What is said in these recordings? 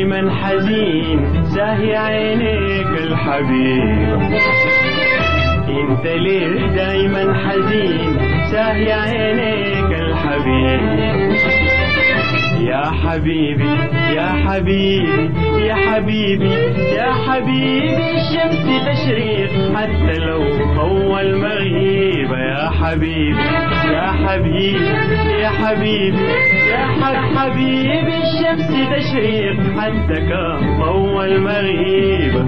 دايما حزين ساهي عينيك الحبيب انت ليه دايما حزين ساهي عينيك الحبيب يا حبيبي يا حبيبي يا حبيبي يا حبيبي الشمس تشريق حتى لو طول مغيبة يا حبيبي يا حبيبي يا حبيبي يا ح- حبيبي الشمس تشريق حتى كان طول مغيبة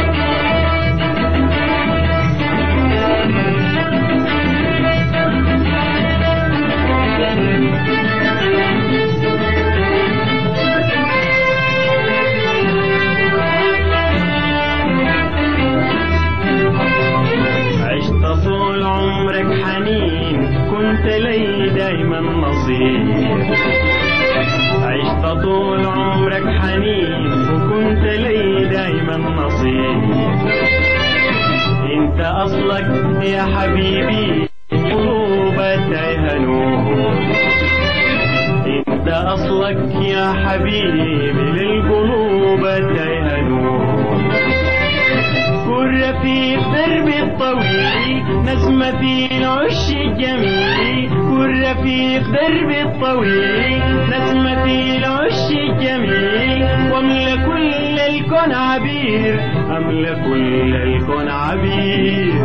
عشت طول عمرك حنين كنت لي دايما نصيب عشت طول عمرك حنين وكنت لي دايما نصيب انت اصلك يا حبيبي قلوبتها نور انت اصلك يا حبيبي للقلوب نور كن رفيق دربي الطويل نسمة في العش الجميل كن رفيق دربي الطويل نسمة في العش الجميل واملى كل الكون عبير املى كل الكون عبير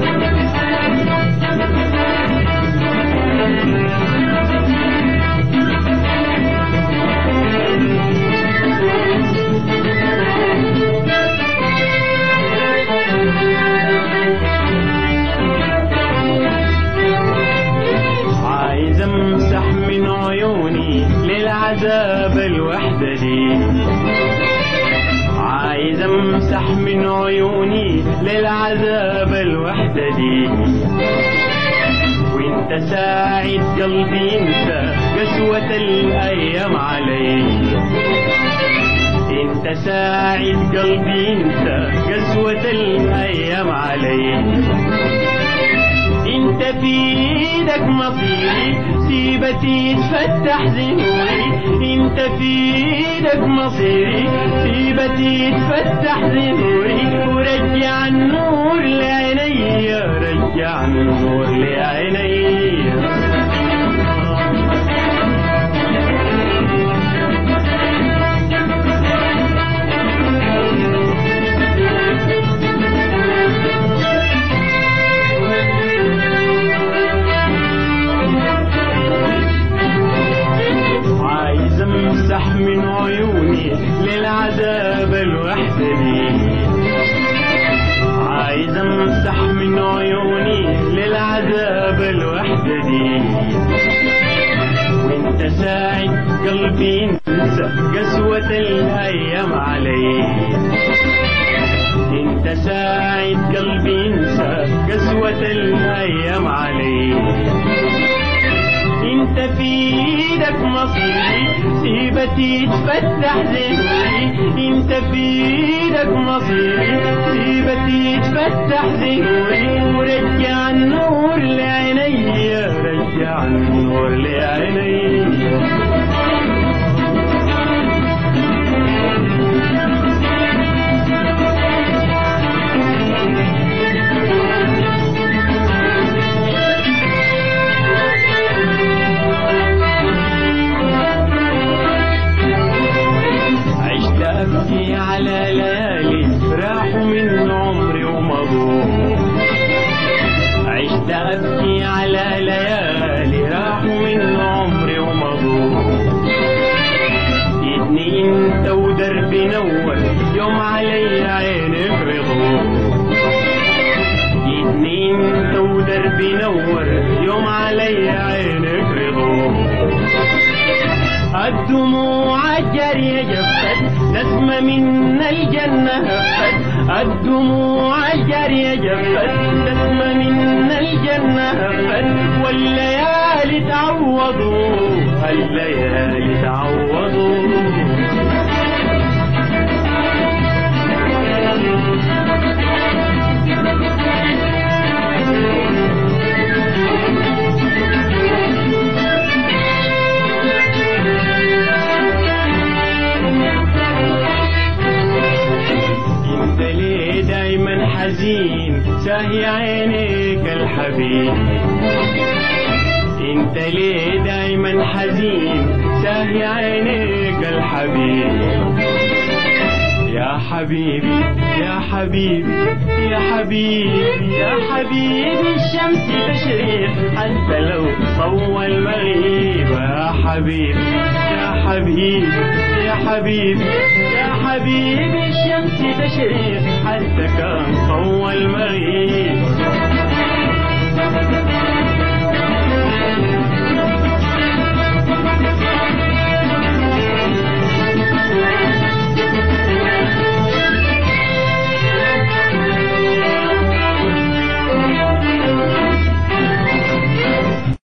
عايز امسح من عيوني للعذاب الوحدة دي عايز امسح من عيوني للعذاب الوحدة دي وانت ساعد قلبي انت قسوة الايام علي انت ساعد قلبي انت قسوة الايام علي انت في ايدك مصيري سيبتي تفتح زنوري انت في ايدك مصيري سيبتي تفتح زنوري ورجع النور لعيني رجع النور لعيني عايز امسح من عيوني للعذاب الوحدة دي عايز امسح من عيوني للعذاب الوحدة دي وانت ساعد قلبي انسى قسوة الايام علي انت ساعد قلبي انسى قسوة الايام علي انت في ايدك مصيري سيبتي تفتح زنوري انت في ايدك مصيري سيبتي تفتح زنوري ورجع النور لعيني رجع النور لعيني عشت أبكي على ليالي راحوا من عمري ومضوا عشت أبكي على ليالي راحوا من عمري ومضوا جيتني انت ودربي نور يوم علي عينك رضوا جيتني انت ودربي نور يوم علي عينك رضوا الدموع الجارية جفت نسمة من الجنة هفت الدموع الجارية جفت نسمة من الجنة هفت والليالي تعوضوا الليالي تعوضوا حزين ساهي عينيك الحبيب انت ليه دايما حزين ساهي عينيك الحبيب يا حبيبي يا حبيبي يا حبيبي يا حبيبي الشمس تشريق حتى لو طوى المغيب يا حبيبي يا حبيبي يا حبيبي يا حبيبي الشمس تشريق حتى كان طوى المغيب